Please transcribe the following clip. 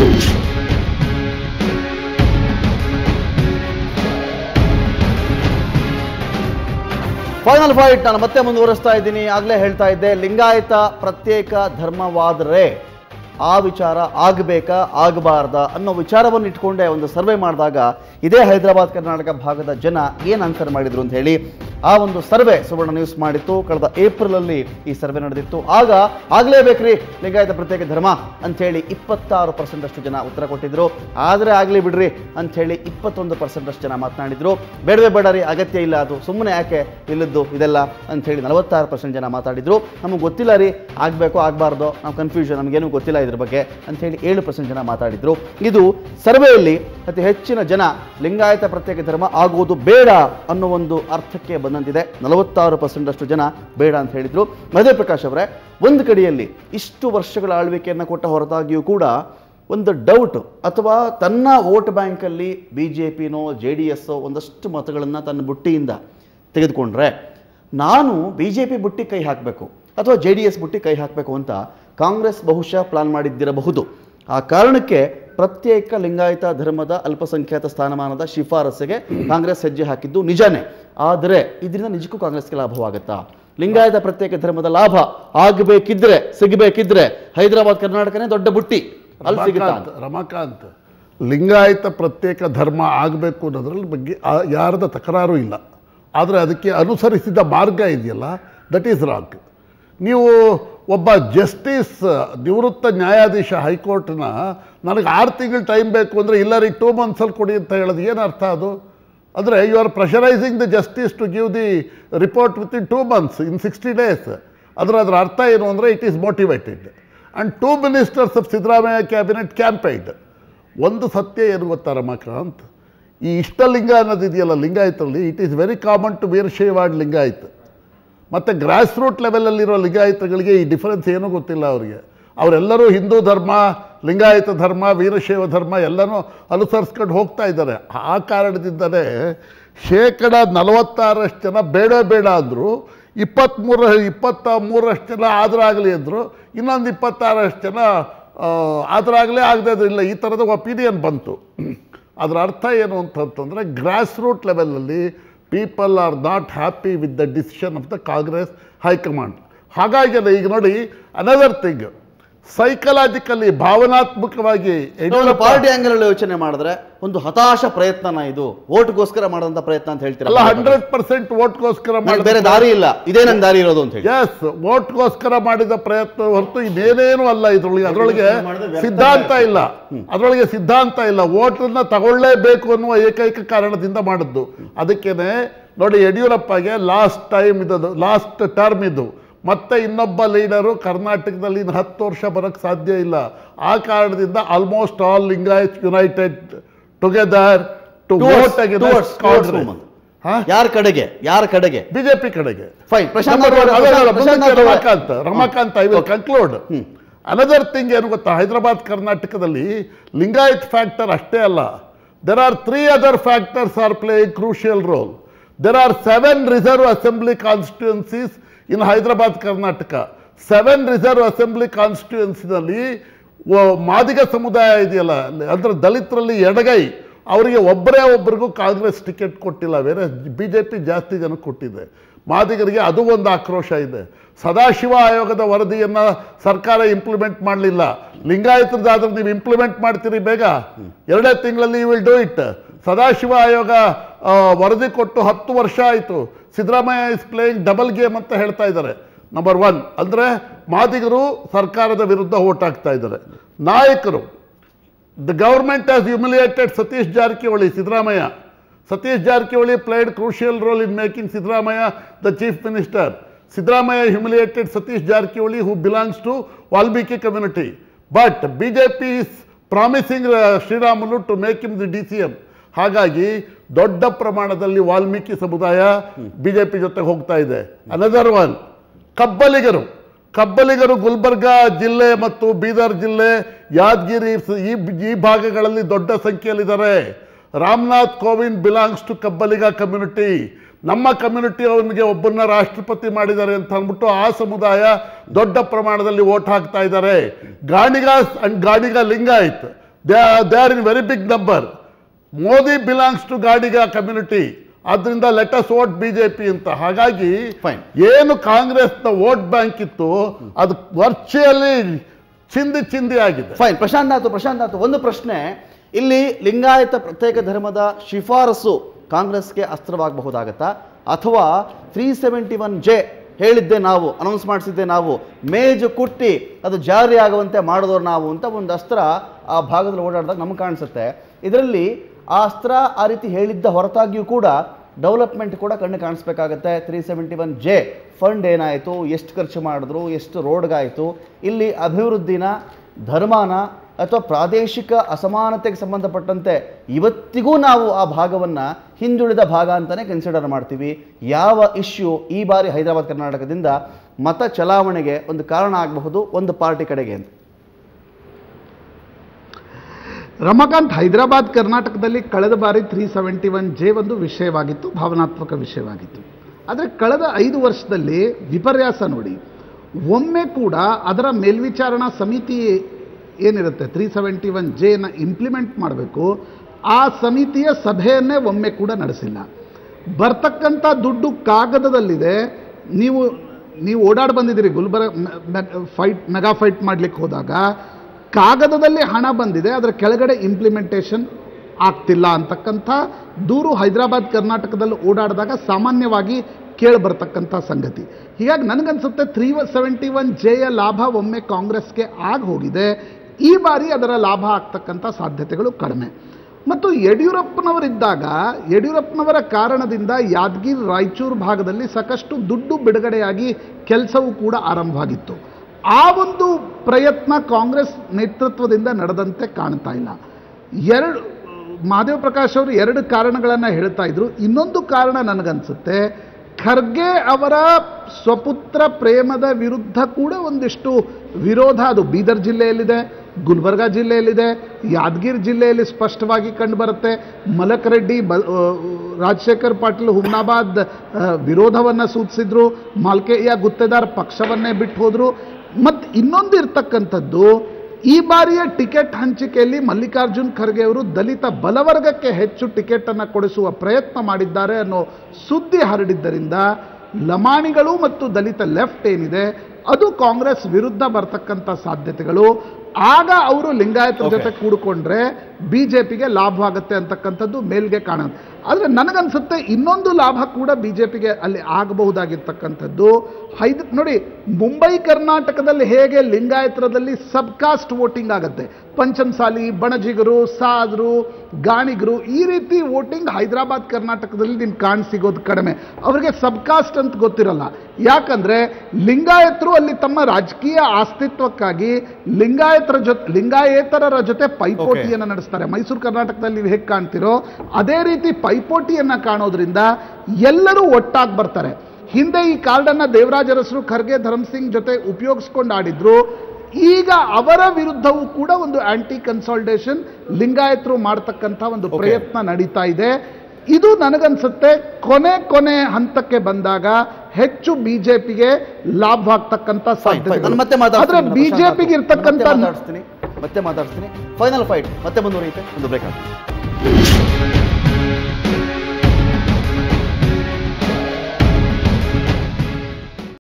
Final fight ನಾನು ಮತ್ತೆ ಮುಂದುವರಿಸ್ತಾ ಇದ್ದೀನಿ ಆಗಲೇ ಹೇಳ್ತಾ ಇದ್ದೆ ಲಿಂಗಾಯತ ಪ್ರತ್ಯೇಕ ಧರ್ಮವಾದರೆ ಆ ವಿಚಾರ ಆಗಬೇಕಾ ಆಗಬಾರ್ದಾ ಅನ್ನೋ ವಿಚಾರವನ್ನು ಇಟ್ಕೊಂಡೆ ಒಂದು ಸರ್ವೆ ಮಾಡಿದಾಗ ಇದೇ ಹೈದರಾಬಾದ್ ಕರ್ನಾಟಕ ಭಾಗದ ಜನ ಏನು ಆನ್ಸರ್ ಮಾಡಿದ್ರು ಅಂತ ಹೇಳಿ ಆ ಒಂದು ಸರ್ವೆ ಸುವರ್ಣ ನ್ಯೂಸ್ ಮಾಡಿತ್ತು ಕಳೆದ ಏಪ್ರಿಲಲ್ಲಿ ಈ ಸರ್ವೆ ನಡೆದಿತ್ತು ಆಗ ಆಗಲೇಬೇಕ್ರಿ ಲಿಂಗಾಯತ ಪ್ರತ್ಯೇಕ ಧರ್ಮ ಅಂಥೇಳಿ ಇಪ್ಪತ್ತಾರು ಪರ್ಸೆಂಟ್ ಅಷ್ಟು ಜನ ಉತ್ತರ ಕೊಟ್ಟಿದ್ರು ಆದರೆ ಆಗಲಿ ಬಿಡ್ರಿ ಅಂಥೇಳಿ ಇಪ್ಪತ್ತೊಂದು ಪರ್ಸೆಂಟ್ ಅಷ್ಟು ಜನ ಮಾತನಾಡಿದ್ರು ಬೇಡವೇ ಬೇಡ ರೀ ಅಗತ್ಯ ಇಲ್ಲ ಅದು ಸುಮ್ಮನೆ ಯಾಕೆ ಇಲ್ಲದ್ದು ಇದೆಲ್ಲ ಅಂಥೇಳಿ ನಲವತ್ತಾರು ಪರ್ಸೆಂಟ್ ಜನ ಮಾತಾಡಿದ್ರು ನಮಗೆ ಗೊತ್ತಿಲ್ಲ ರೀ ಆಗಬೇಕು ಆಗಬಾರ್ದು ನಾವು ಕನ್ಫ್ಯೂಷನ್ ನಮಗೇನು ಗೊತ್ತಿಲ್ಲ ಇದ್ರ ಬಗ್ಗೆ ಅಂಥೇಳಿ ಏಳು ಪರ್ಸೆಂಟ್ ಜನ ಮಾತಾಡಿದ್ರು ಇದು ಸರ್ವೆಯಲ್ಲಿ ಅತಿ ಹೆಚ್ಚಿನ ಜನ ಲಿಂಗಾಯತ ಪ್ರತ್ಯೇಕ ಧರ್ಮ ಆಗುವುದು ಬೇಡ ಅನ್ನೋ ಒಂದು ಅರ್ಥಕ್ಕೆ ಬಂದಂತಿದೆ ನಲವತ್ತಾರು ಪರ್ಸೆಂಟ್ ಅಷ್ಟು ಜನ ಬೇಡ ಅಂತ ಹೇಳಿದ್ರು ಮಧು ಪ್ರಕಾಶ್ ಅವರೇ ಒಂದು ಕಡೆಯಲ್ಲಿ ಇಷ್ಟು ವರ್ಷಗಳ ಆಳ್ವಿಕೆಯನ್ನು ಕೊಟ್ಟ ಹೊರತಾಗಿಯೂ ಕೂಡ ಒಂದು ಡೌಟ್ ಅಥವಾ ತನ್ನ ವೋಟ್ ಬ್ಯಾಂಕಲ್ಲಿ ಬಿ ಜೆ ಪಿನೋ ಜೆ ಡಿ ಎಸ್ಸೋ ಒಂದಷ್ಟು ಮತಗಳನ್ನು ತನ್ನ ಬುಟ್ಟಿಯಿಂದ ತೆಗೆದುಕೊಂಡ್ರೆ ನಾನು ಬಿ ಜೆ ಪಿ ಬುಟ್ಟಿ ಕೈ ಹಾಕಬೇಕು ಅಥವಾ ಜೆ ಡಿ ಎಸ್ ಬುಟ್ಟಿ ಕೈ ಹಾಕಬೇಕು ಅಂತ ಕಾಂಗ್ರೆಸ್ ಬಹುಶಃ ಪ್ಲಾನ್ ಮಾಡಿದ್ದಿರಬಹುದು ಆ ಕಾರಣಕ್ಕೆ ಪ್ರತ್ಯೇಕ ಲಿಂಗಾಯತ ಧರ್ಮದ ಅಲ್ಪಸಂಖ್ಯಾತ ಸ್ಥಾನಮಾನದ ಶಿಫಾರಸ್ಸಿಗೆ ಕಾಂಗ್ರೆಸ್ ಹೆಜ್ಜೆ ಹಾಕಿದ್ದು ನಿಜಾನೇ ಆದರೆ ಇದರಿಂದ ನಿಜಕ್ಕೂ ಕಾಂಗ್ರೆಸ್ಗೆ ಲಾಭವಾಗುತ್ತಾ ಲಿಂಗಾಯತ ಪ್ರತ್ಯೇಕ ಧರ್ಮದ ಲಾಭ ಆಗಬೇಕಿದ್ರೆ ಸಿಗಬೇಕಿದ್ರೆ ಹೈದರಾಬಾದ್ ಕರ್ನಾಟಕನೇ ದೊಡ್ಡ ಬುಟ್ಟಿ ಅಲ್ಲಿ ಸಿಗುತ್ತಾ ಅಂತ. ರಮಾಕಾಂತ್ ರಮಾಕಾಂತ್ ಲಿಂಗಾಯತ ಪ್ರತ್ಯೇಕ ಧರ್ಮ ಆಗಬೇಕು ಅನ್ನೋದ್ರಲ್ಲಿ ಬಗ್ಗೆ ಆ- ಯಾರದ ತಕರಾರು ಇಲ್ಲ ಆದರೆ ಅದಕ್ಕೆ ಅನುಸರಿಸಿದ ಮಾರ್ಗ ಇದೆಯಲ್ಲ ದಟ್ ಈಸ್ ರಾಂಗ್ ನೀವು ಒಬ್ಬ ಜಸ್ಟಿಸ್ ನಿವೃತ್ತ ನ್ಯಾಯಾಧೀಶ ಹೈಕೋರ್ಟ್ನ ನನಗೆ ಆರು ತಿಂಗಳು ಟೈಮ್ ಬೇಕು ಅಂದರೆ ಇಲ್ಲ ರೀ ಟೂ ಮಂತ್ಸಲ್ಲಿ ಕೊಡಿ ಅಂತ ಹೇಳೋದು ಏನು ಅರ್ಥ ಅದು ಅಂದರೆ you are pressurising the justice to give the report within two months in sixty days ಅದರ ಅದರ ಅರ್ಥ ಏನು ಅಂದರೆ it is motivated and two ministers of Siddaramaiah cabinet campaigned ಒಂದು ಸತ್ಯ ಏನು ಗೊತ್ತಾ ರಮಾಕಾಂತ್ ಈ ಇಷ್ಟಲಿಂಗ ಅನ್ನೋದು ಇದೆಯಲ್ಲ ಲಿಂಗಾಯತಲ್ಲಿ it is very common to ವೀರಶೈವಾಡ್ ಲಿಂಗಾಯತ್ ಮತ್ತು ಗ್ರಾಸ್ ರೂಟ್ ಲೆವೆಲಲ್ಲಿರೋ ಲಿಂಗಾಯತಗಳಿಗೆ ಈ ಡಿಫರೆನ್ಸ್ ಏನೂ ಗೊತ್ತಿಲ್ಲ ಅವರಿಗೆ ಅವರೆಲ್ಲರೂ ಹಿಂದೂ ಧರ್ಮ ಲಿಂಗಾಯತ ಧರ್ಮ ವೀರಶೈವ ಧರ್ಮ ಎಲ್ಲನೂ ಅನುಸರಿಸ್ಕೊಂಡು ಹೋಗ್ತಾ ಇದ್ದಾರೆ ಆ ಕಾರಣದಿಂದಲೇ ಶೇಕಡ ನಲವತ್ತಾರಷ್ಟು ಜನ ಬೇಡ ಬೇಡ ಅಂದರು ಇಪ್ಪತ್ತ್ಮೂರ ಇಪ್ಪತ್ತ ಮೂರಷ್ಟು ಜನ ಆದರಾಗಲಿ ಅಂದರು ಇನ್ನೊಂದು ಇಪ್ಪತ್ತಾರಷ್ಟು ಜನ ಆದರಾಗಲೇ ಆಗದೇ ಇಲ್ಲ ಈ ಥರದ ಒಪಿನಿಯನ್ ಬಂತು ಅದರ ಅರ್ಥ ಏನು ಅಂತಂತಂದರೆ ಗ್ರಾಸ್ ರೂಟ್ ಲೆವೆಲಲ್ಲಿ people are not happy with the decision of the Congress high command ಹಾಗಾಗಿ ಅದು ಈಗ ನೋಡಿ ಅನದರ್ ಥಿಂಗ್ ಸೈಕಲಾಜಿಕಲಿ ಭಾವನಾತ್ಮಕವಾಗಿ ನಾವು ಯಡಿಯೂರಪ್ಪ- ಪಾರ್ಟಿ ಆಂಗಲ್ ಅಲ್ಲಿ ಯೋಚನೆ ಮಾಡಿದ್ರೆ ಒಂದು ಹತಾಶ ಪ್ರಯತ್ನನ ಇದು ಓಟ್ಗೋಸ್ಕರ ಮಾಡೋಂಥ ಪ್ರಯತ್ನ ಅಂತ ಅಲ್ಲ ಹೇಳ್ತೀರಾ ಹಂಡ್ರೆಡ್ ಪರ್ಸೆಂಟ್ ವೋಟ್ಗೋಸ್ಕರ ನನಗೆ ಬೇರೆ ದಾರಿ ಇಲ್ಲ ಇದೇ ನನ್ನ ದಾರಿ ಇರೋದು ಅಂತ ಹೇಳಿ ಎಸ್ ವೋಟ್ಗೋಸ್ಕರ ಮಾಡಿದ ಪ್ರಯತ್ನ ಹೊರತು ಇನ್ನೇನೇನು ಅಲ್ಲ ಇದ್ರೊಳಗೆ ಅದರೊಳಗೆ ಮಾಡಿದ್ರೆ ವ್ಯರ್ಥ ಸಿದ್ಧಾಂತ ಇಲ್ಲ ಅದರೊಳಗೆ ಸಿದ್ಧಾಂತ ಇಲ್ಲ ವೋಟನ್ನ ತಗೊಳ್ಳೇಬೇಕು ಅನ್ನುವ ಏಕೈಕ ಕಾರಣದಿಂದ ಮಾಡಿದ್ದು ಅದಕ್ಕೇನೆ ನೋಡಿ ಯಡಿಯೂರಪ್ಪಗೆ ಲಾಸ್ಟ್ ಟೈಮ್ ಇದು ಲಾಸ್ಟ್ ಟರ್ಮ್ ಇದು ಮತ್ತೆ ಇನ್ನೊಬ್ಬ ಲೀಡರು ಕರ್ನಾಟಕದಲ್ಲಿ ಇನ್ನು ಹತ್ತು ವರ್ಷ ಬರೋಕ್ಕೆ ಸಾಧ್ಯ ಇಲ್ಲ ಆ ಕಾರಣದಿಂದ almost all Lingayat united together to Towards- vote towards- towards movement. ಯಾರ ಕಡೆಗೆ ಯಾರ ಕಡೆಗೆ ಬಿಜೆಪಿ ಕಡೆಗೆ fine Prashant Number one, Nath ಅಲ್ಲ, ಅಲ್ಲ, ಪ್ರಶಾಂತ್ ಮುಂದಕ್ಕೆ ನಾಥ್ ಅವರೇ. Ramakant Ramakant I will conclude another thing ಏನು ಗೊತ್ತಾ ಹೈದರಾಬಾದ್ ಕರ್ನಾಟಕದಲ್ಲಿ ಲಿಂಗಾಯತ್ ಫ್ಯಾಕ್ಟರ್ ಅಷ್ಟೇ ಅಲ್ಲ there are three other factors are playing crucial role there are seven reserve assembly constituencies in Hyderabad Karnataka seven reserve assembly ಕಾನ್ಸ್ಟಿಟ್ಯೂನ್ಸಿನಲ್ಲಿ ಮಾದಿಗ ಸಮುದಾಯ ಇದೆಯಲ್ಲ ಅಂದ್ರೆ ದಲಿತರಲ್ಲಿ ಎಡಗೈ ಅವರಿಗೆ ಒಬ್ಬರೇ ಒಬ್ಬರಿಗೂ ಕಾಂಗ್ರೆಸ್ ಟಿಕೆಟ್ ಕೊಟ್ಟಿಲ್ಲ ಬೇರೆ ಬಿ ಜೆ ಪಿ ಜಾಸ್ತಿ ಜನಕ್ಕೆ ಕೊಟ್ಟಿದೆ ಮಾದಿಗರಿಗೆ ಅದು ಒಂದು ಆಕ್ರೋಶ ಇದೆ ಸದಾಶಿವ ಆಯೋಗದ ವರದಿಯನ್ನು ಸರ್ಕಾರ ಇಂಪ್ಲಿಮೆಂಟ್ ಮಾಡಲಿಲ್ಲ ಲಿಂಗಾಯತರದಾದ್ರೆ ನೀವು ಇಂಪ್ಲಿಮೆಂಟ್ ಮಾಡ್ತೀರಿ ಬೇಗ ಎರಡೇ ತಿಂಗಳಲ್ಲಿ you will do it Sadashiva ಆಯೋಗ ಆ, ವರದಿ ಕೊಟ್ಟು ಹತ್ತು ವರ್ಷ ಆಯಿತು Siddaramaiah is playing double game ಅಂತ ಹೇಳ್ತಾ ಇದ್ದಾರೆ ನಂಬರ್ ಒನ್ ಅಂದರೆ ಮಾದಿಗರು ಸರ್ಕಾರದ ವಿರುದ್ಧ ಓಟ್ ಹಾಕ್ತಾ ಇದ್ದಾರೆ ನಾಯಕರು the government has humiliated Satish Jarkiholi Siddaramaiah Satish Jarkiholi played crucial role in making Siddaramaiah the chief minister Siddaramaiah humiliated Satish Jarkiholi who belongs to Valmiki community but B J P is promising Sriramulu to make him the D C M ಹಾಗಾಗಿ ದೊಡ್ಡ ಪ್ರಮಾಣದಲ್ಲಿ ವಾಲ್ಮೀಕಿ ಸಮುದಾಯ B J P ಜೊತೆ ಹೋಗ್ತಾ ಇದೆ another one ಕಬ್ಬಲಿಗರು ಕಬ್ಬಲಿಗರು ಗುಲ್ಬರ್ಗಾ ಜಿಲ್ಲೆ ಮತ್ತು ಬೀದರ್ ಜಿಲ್ಲೆ ಯಾದಗಿರಿ ಸ- ಈ ಈ ಭಾಗಗಳಲ್ಲಿ ದೊಡ್ಡ ಸಂಖ್ಯೆಯಲ್ಲಿದ್ದಾರೆ Ramnath Kovind belongs to Kabbaliga community ನಮ್ಮ ಕಮ್ಯುನಿಟಿ ಅವನಿಗೆ ಒಬ್ಬನ್ನ ರಾಷ್ಟ್ರಪತಿ ಮಾಡಿದ್ದಾರೆ ಅಂತ ಅಂದ್ಬಿಟ್ಟು ಆ ಸಮುದಾಯ ದೊಡ್ಡ ಪ್ರಮಾಣದಲ್ಲಿ ಓಟ್ ಹಾಕ್ತಾ ಇದ್ದಾರೆ Ganiga and Ganiga Lingayat they they are in very big number Modi belongs to ಗಾಡಿಗ ಕಮ್ಯುನಿಟಿ ಆದ್ರಿಂದ ಲೆಟಸ್ ವೋಟ್ ಬಿಜೆಪಿ ಅಂತ ಹಾಗಾಗಿ Fine. ಏನು ಕಾಂಗ್ರೆಸ್ನ ವೋಟ್ ಬ್ಯಾಂಕ್ ಇತ್ತು ಅದು ವರ್ಚುಯಲಿ ಚಿಂದಿ ಚಿಂದಿ ಆಗಿದೆ ಫೈನ್ ಪ್ರಶಾಂತ್ ನಾಥ್ ಪ್ರಶಾಂತ್ ನಾಥ್ ಒಂದು ಪ್ರಶ್ನೆ ಇಲ್ಲಿ ಲಿಂಗಾಯತ ಪ್ರತ್ಯೇಕ ಧರ್ಮದ ಶಿಫಾರಸು ಕಾಂಗ್ರೆಸ್ಗೆ ಅಸ್ತ್ರವಾಗಬಹುದಾಗತ್ತಾ ಅಥವಾ ತ್ರೀ ಸೆವೆಂಟಿ ಒನ್ ಜೆ ಹೇಳಿದ್ದೆ ನಾವು ಅನೌನ್ಸ್ ಮಾಡಿಸಿದ್ದೆ ನಾವು ಮೇಜು ಕುಟ್ಟಿ ಅದು ಜಾರಿ ಆಗುವಂತೆ ಮಾಡಿದವರು ನಾವು ಅಂತ ಒಂದು ಅಸ್ತ್ರ ಆ ಭಾಗದಲ್ಲಿ ಓಡಾಡಿದಾಗ ನಮ್ಗೆ ಕಾಣಿಸುತ್ತೆ ಇದರಲ್ಲಿ ಆ ಅಸ್ತ್ರ ಆ ರೀತಿ ಹೇಳಿದ್ದ ಹೊರತಾಗಿಯೂ ಕೂಡ ಡೆವಲಪ್ಮೆಂಟ್ ಕೂಡ ಕಣ್ಣು ಕಾಣಿಸ್ಬೇಕಾಗತ್ತೆ three seventy one J fund ಏನಾಯಿತು ಎಷ್ಟು ಖರ್ಚು ಮಾಡಿದ್ರು ಎಷ್ಟು ರೋಡ್ಗಾಯಿತು ಇಲ್ಲಿ ಅಭಿವೃದ್ಧಿನ ಧರ್ಮನ ಅಥವಾ ಪ್ರಾದೇಶಿಕ ಅಸಮಾನತೆಗೆ ಸಂಬಂಧಪಟ್ಟಂತೆ ಇವತ್ತಿಗೂ ನಾವು ಆ ಭಾಗವನ್ನು ಹಿಂದುಳಿದ ಭಾಗ ಅಂತಲೇ ಕನ್ಸಿಡರ್ ಮಾಡ್ತೀವಿ ಯಾವ ಇಶ್ಯೂ ಈ ಬಾರಿ ಹೈದರಾಬಾದ್ ಕರ್ನಾಟಕದಿಂದ ಮತ ಚಲಾವಣೆಗೆ ಒಂದು ಕಾರಣ ಆಗಬಹುದು ಒಂದು ಪಾರ್ಟಿ ಕಡೆಗೆ ಅಂತ ರಮಾಕಾಂತ್ ಹೈದರಾಬಾದ್ ಕರ್ನಾಟಕದಲ್ಲಿ ಕಳೆದ ಬಾರಿ ತ್ರೀ ಸೆವೆಂಟಿ ಒನ್ ಜೆ ಒಂದು ವಿಷಯವಾಗಿತ್ತು ಭಾವನಾತ್ಮಕ ವಿಷಯವಾಗಿತ್ತು ಆದರೆ ಕಳೆದ ಐದು ವರ್ಷದಲ್ಲಿ ವಿಪರ್ಯಾಸ ನೋಡಿ ಒಮ್ಮೆ ಕೂಡ ಅದರ ಮೇಲ್ವಿಚಾರಣಾ ಸಮಿತಿ ಏನಿರುತ್ತೆ ತ್ರೀ ಸೆವೆಂಟಿ ಒನ್ ಜೆನ ಇಂಪ್ಲಿಮೆಂಟ್ ಮಾಡಬೇಕು ಆ ಸಮಿತಿಯ ಸಭೆಯನ್ನೇ ಒಮ್ಮೆ ಕೂಡ ನಡೆಸಿಲ್ಲ ಬರ್ತಕ್ಕಂಥ ದುಡ್ಡು ಕಾಗದದಲ್ಲಿದೆ ನೀವು ನೀವು ಓಡಾಡಿ ಬಂದಿದ್ದೀರಿ ಗುಲ್ಬರ್ಗ ಫೈಟ್ ಮೆಗಾ ಫೈಟ್ ಮಾಡ್ಲಿಕ್ಕೆ ಹೋದಾಗ ಕಾಗದದಲ್ಲಿ ಹಣ ಬಂದಿದೆ ಅದರ ಕೆಳಗಡೆ ಇಂಪ್ಲಿಮೆಂಟೇಷನ್ ಆಗ್ತಿಲ್ಲ ಅಂತಕ್ಕಂಥ ದೂರು ಹೈದರಾಬಾದ್ ಕರ್ನಾಟಕದಲ್ಲಿ ಓಡಾಡಿದಾಗ ಸಾಮಾನ್ಯವಾಗಿ ಕೇಳಿಬರ್ತಕ್ಕಂಥ ಸಂಗತಿ ಹೀಗಾಗಿ ನನಗನ್ಸುತ್ತೆ ತ್ರೀ ಸೆವೆಂಟಿ ಒನ್ ಜೆಯ ಲಾಭ ಒಮ್ಮೆ ಕಾಂಗ್ರೆಸ್ಗೆ ಆಗಿ ಹೋಗಿದೆ ಈ ಬಾರಿ ಅದರ ಲಾಭ ಆಗ್ತಕ್ಕಂಥ ಸಾಧ್ಯತೆಗಳು ಕಡಿಮೆ ಮತ್ತು ಯಡಿಯೂರಪ್ಪನವರಿದ್ದಾಗ ಯಡಿಯೂರಪ್ಪನವರ ಕಾರಣದಿಂದ ಯಾದಗಿರಿ ರಾಯಚೂರು ಭಾಗದಲ್ಲಿ ಸಾಕಷ್ಟು ದುಡ್ಡು ಬಿಡುಗಡೆಯಾಗಿ ಕೆಲಸವೂ ಕೂಡ ಆರಂಭವಾಗಿತ್ತು ಆ ಒಂದು ಪ್ರಯತ್ನ ಕಾಂಗ್ರೆಸ್ ನೇತೃತ್ವದಿಂದ ನಡೆದಂತೆ ಕಾಣ್ತಾ ಇಲ್ಲ ಎರಡು ಮಹಾದೇವ ಪ್ರಕಾಶ್ ಅವರು ಎರಡು ಕಾರಣಗಳನ್ನು ಹೇಳ್ತಾ ಇದ್ರು ಇನ್ನೊಂದು ಕಾರಣ ನನಗನ್ಸುತ್ತೆ ಖರ್ಗೆ ಅವರ ಸ್ವಪುತ್ರ ಪ್ರೇಮದ ವಿರುದ್ಧ ಕೂಡ ಒಂದಿಷ್ಟು ವಿರೋಧ ಅದು ಬೀದರ್ ಜಿಲ್ಲೆಯಲ್ಲಿದೆ ಗುಲ್ಬರ್ಗಾ ಜಿಲ್ಲೆಯಲ್ಲಿದೆ ಯಾದಗಿರಿ ಜಿಲ್ಲೆಯಲ್ಲಿ ಸ್ಪಷ್ಟವಾಗಿ ಕಂಡುಬರುತ್ತೆ ಮಲಕ್ ರೆಡ್ಡಿ ಬ ಆ, ರಾಜಶೇಖರ್ ಪಾಟೀಲ್ ಹುಮ್ನಾಬಾದ್ ವಿರೋಧವನ್ನು ಸೂಚಿಸಿದ್ರು ಮಾಲ್ಕೆಯ ಗುತ್ತೇದಾರ್ ಪಕ್ಷವನ್ನೇ ಬಿಟ್ಟು ಹೋದ್ರು ಮತ್ತು ಇನ್ನೊಂದು ಇರ್ತಕ್ಕಂಥದ್ದು ಈ ಬಾರಿಯ ಟಿಕೆಟ್ ಹಂಚಿಕೆಯಲ್ಲಿ ಮಲ್ಲಿಕಾರ್ಜುನ್ ಖರ್ಗೆ ಅವರು ದಲಿತ ಬಲವರ್ಗಕ್ಕೆ ಹೆಚ್ಚು ಟಿಕೆಟ್ ಅನ್ನು ಕೊಡಿಸುವ ಪ್ರಯತ್ನ ಮಾಡಿದ್ದಾರೆ ಅನ್ನೋ ಸುದ್ದಿ ಹರಡಿದ್ದರಿಂದ ಲಮಾಣಿಗಳು ಮತ್ತು ದಲಿತ ಲೆಫ್ಟ್ ಏನಿದೆ ಅದು ಕಾಂಗ್ರೆಸ್ ವಿರುದ್ಧ ಬರ್ತಕ್ಕಂಥ ಸಾಧ್ಯತೆಗಳು ಆಗ ಅವರು ಲಿಂಗಾಯತರ Okay. ಜೊತೆ ಕೂಡಿಕೊಂಡ್ರೆ ಬಿಜೆಪಿಗೆ ಲಾಭ ಆಗುತ್ತೆ ಅಂತಕ್ಕಂಥದ್ದು ಮೇಲ್ಗೆ ಕಾಣುತ್ತೆ ಆದರೆ ನನಗನ್ಸುತ್ತೆ ಇನ್ನೊಂದು ಲಾಭ ಕೂಡ ಬಿಜೆಪಿಗೆ ಅಲ್ಲಿ ಆಗಬಹುದಾಗಿರ್ತಕ್ಕಂಥದ್ದು ಹೈದ್ ನೋಡಿ ಮುಂಬೈ ಕರ್ನಾಟಕದಲ್ಲಿ ಹೇಗೆ ಲಿಂಗಾಯತರದಲ್ಲಿ ಸಬ್ಕಾಸ್ಟ್ ವೋಟಿಂಗ್ ಆಗುತ್ತೆ ಪಂಚಮಸಾಲಿ ಬಣಜಿಗರು ಸಾದ್ರು ಗಾಣಿಗರು ಈ ರೀತಿ ವೋಟಿಂಗ್ ಹೈದರಾಬಾದ್ ಕರ್ನಾಟಕದಲ್ಲಿ ನಿಮ್ಗೆ ಕಾಣ್ ಸಿಗೋದು ಕಡಿಮೆ ಅವರಿಗೆ ಸಬ್ಕಾಸ್ಟ್ ಅಂತ ಗೊತ್ತಿರಲ್ಲ ಯಾಕಂದ್ರೆ ಲಿಂಗಾಯತರು ಅಲ್ಲಿ ತಮ್ಮ ರಾಜಕೀಯ ಅಸ್ತಿತ್ವಕ್ಕಾಗಿ ಲಿಂಗಾಯತರ ಜೊತೆ ಲಿಂಗಾಯೇತರರ ಜೊತೆ ಪೈಪೋಟಿಯನ್ನು ನಡೆಸ್ತಾರೆ ಮೈಸೂರು ಕರ್ನಾಟಕದಲ್ಲಿ ನೀವು ಹೇಗೆ ಕಾಣ್ತಿರೋ ಅದೇ ರೀತಿ ಪೈಪೋಟಿಯನ್ನ ಕಾಣೋದ್ರಿಂದ ಎಲ್ಲರೂ ಒಟ್ಟಾಗಿ ಬರ್ತಾರೆ ಹಿಂದೆ ಈ ಕಾರ್ಡನ್ನ ದೇವರಾಜ ಅರಸರು ಖರ್ಗೆ ಧರ್ಮ್ ಸಿಂಗ್ ಜೊತೆ ಉಪಯೋಗಿಸ್ಕೊಂಡು ಆಡಿದ್ರು ಈಗ ಅವರ ವಿರುದ್ಧವೂ ಕೂಡ ಒಂದು ಆಂಟಿ ಕನ್ಸಾಲ್ಟೇಷನ್ ಲಿಂಗಾಯತರು ಮಾಡ್ತಕ್ಕಂಥ ಒಂದು Okay. ಪ್ರಯತ್ನ ನಡೀತಾ ಇದೆ ಇದು ನನಗನ್ಸುತ್ತೆ ಕೊನೆ ಕೊನೆ ಹಂತಕ್ಕೆ ಬಂದಾಗ ಹೆಚ್ಚು ಬಿಜೆಪಿಗೆ ಲಾಭ ಆಗ್ತಕ್ಕಂಥ ಫೈನ್ ಫೈನ್ ನಾನು ಮತ್ತೆ ಸಾಧ್ಯತೆ ಆದ್ರೆ ಮಾತಾಡ್ತೀನಿ ಬಿಜೆಪಿಗೆ ಇರ್ತಕ್ಕಂಥ ಮತ್ತೆ ಮಾತಾಡ್ತೀನಿ ಮತ್ತೆ ಮಾತಾಡ್ತೀನಿ ಫೈನಲ್ ಫೈಟ್ ಮತ್ತೆ ಮುಂದುವರಿಯುತ್ತೆ ಒಂದು ಬ್ರೇಕ್ ಆಗ್ತದೆ